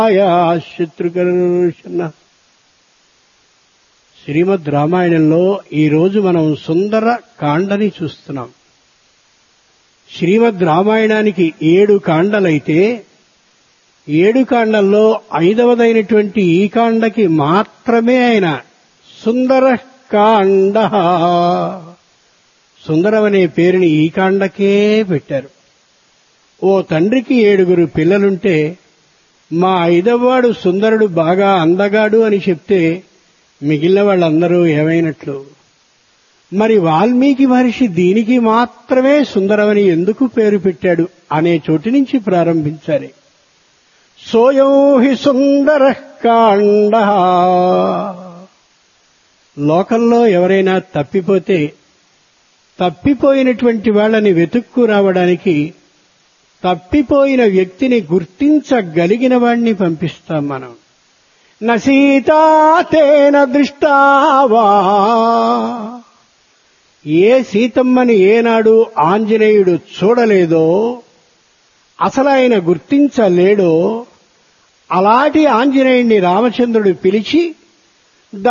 శత్రుకర్షణ శ్రీమద్ రామాయణంలో ఈ రోజు మనం సుందర కాండని చూస్తున్నాం శ్రీమద్ రామాయణానికి ఏడు కాండలైతే ఏడు కాండల్లో ఐదవదైనటువంటి ఈ కాండకి మాత్రమే ఆయన సుందర కాండ సుందరం అనే పేరుని ఈ కాండకే పెట్టారు ఓ తండ్రికి ఏడుగురు పిల్లలుంటే మా ఐదవవాడు సుందరుడు బాగా అందగాడు అని చెప్తే మిగిలిన వాళ్ళందరూ ఏమైనట్లు మరి వాల్మీకి మహర్షి దీనికి మాత్రమే సుందరమని ఎందుకు పేరు పెట్టాడు అనే చోటు నుంచి ప్రారంభించాలి సోయం హి సుందర కాండ లోకంలో ఎవరైనా తప్పిపోతే తప్పిపోయినటువంటి వాళ్ళని వెతుక్కు రావడానికి తప్పిపోయిన వ్యక్తిని గుర్తించగలిగిన వాణ్ణి పంపిస్తాం మనం నసీతాతేన దృష్టావా ఏ సీతమ్మని ఏనాడు ఆంజనేయుడు చూడలేదో అసలు ఆయన గుర్తించలేడో అలాంటి ఆంజనేయుణ్ణి రామచంద్రుడు పిలిచి